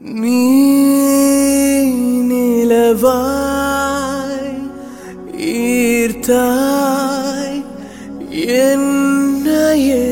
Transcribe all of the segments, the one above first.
நீ நிலவாய் ஈர்த்தாய் என்னையே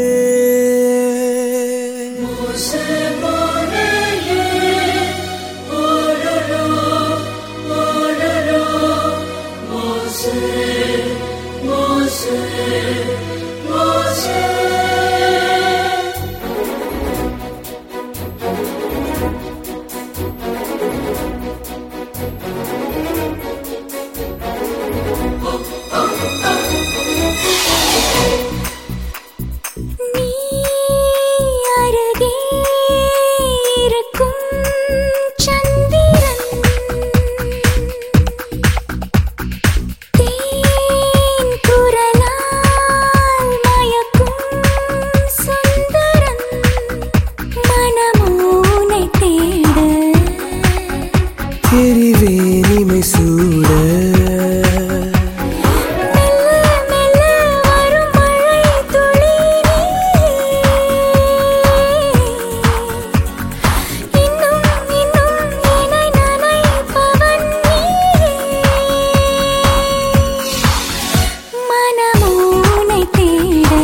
நீ அருகே இருக்கும் சந்திரன் தேன் குரலால் மயக்கும் சுந்தரன் மனமோனை தேட தெரிவேனிமை சூட மெல்ல மெல்ல வரும் மழை துளி இன்னும் இன்னும் என்னை நனைப்பவன் மனமோனை தேட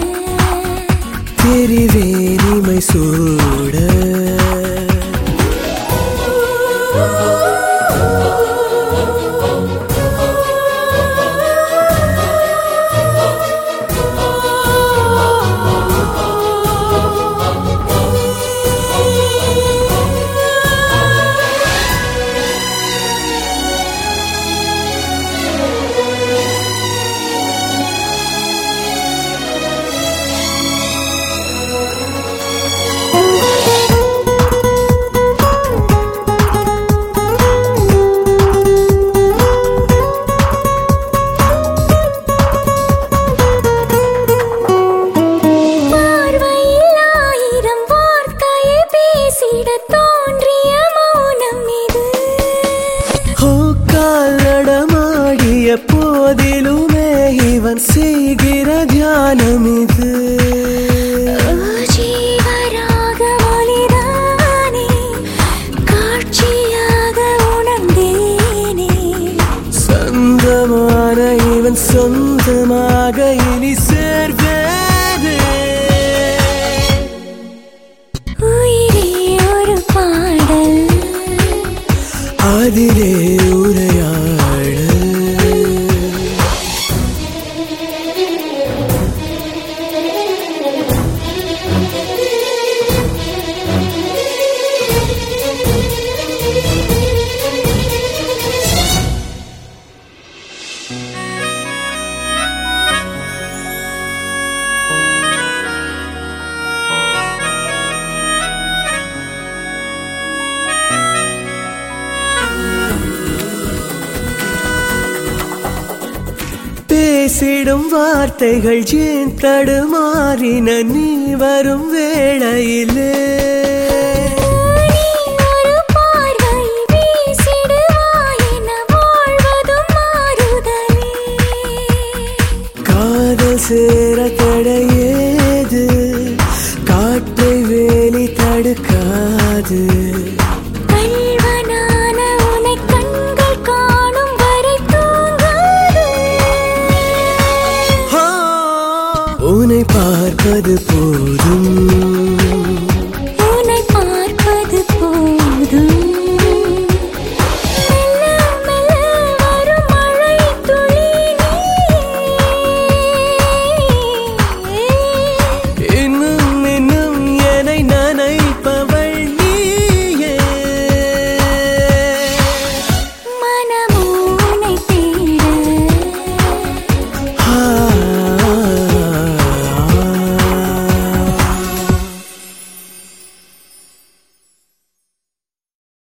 தெரிவேனிமை சூட பார்வையில் ஆயிரம் வார்த்தையை பேசிடத் தோன்றிய மௌனம் இது ஓ காலடமாடிய போதிலுமே இவன் செய்கிற தியானம் இது ஜீவராக ஒளிதானே காட்சியாக உணர்ந்தேனே சொந்தமான இவன் சொந்தமாக இனி சேர்வேனே உயிரே ஒரு பாடல் அதிலே உரையாடல் பேசிடும் வார்த்தைகள் ஏன் தடுமாறின நீ வரும் வேளையிலே நீ ஒரு பார்வை வீசிடுவாய் என வாழ்வதும் மாறுதலே காதல் சேர தடையேது காற்றை வேலி தடுக்காது